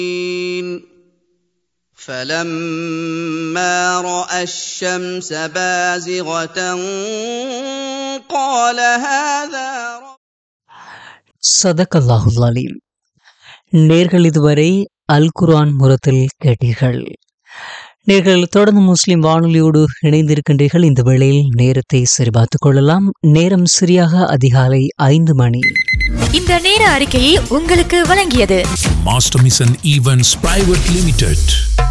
فلما راى الشمس بازغه قال هذا رب சதகல்லாஹுல் அலீம் நேர்கள் இதுவரை அல் குர்ஆன் முரத்தில் கேட்டீர்கள் நேர்கள் தொடர்ந்து முஸ்லிம் வானொலியோடு இணைந்திருக்கின்றீர்கள் இந்த வேளையில் நேரத்தை சரிபார்த்துக் கொள்ளலாம் நேரம் சரியாக அதிகாலை ஐந்து மணி இந்த நேர அறிக்கையை உங்களுக்கு வழங்கியது Master Mission Events Private Limited.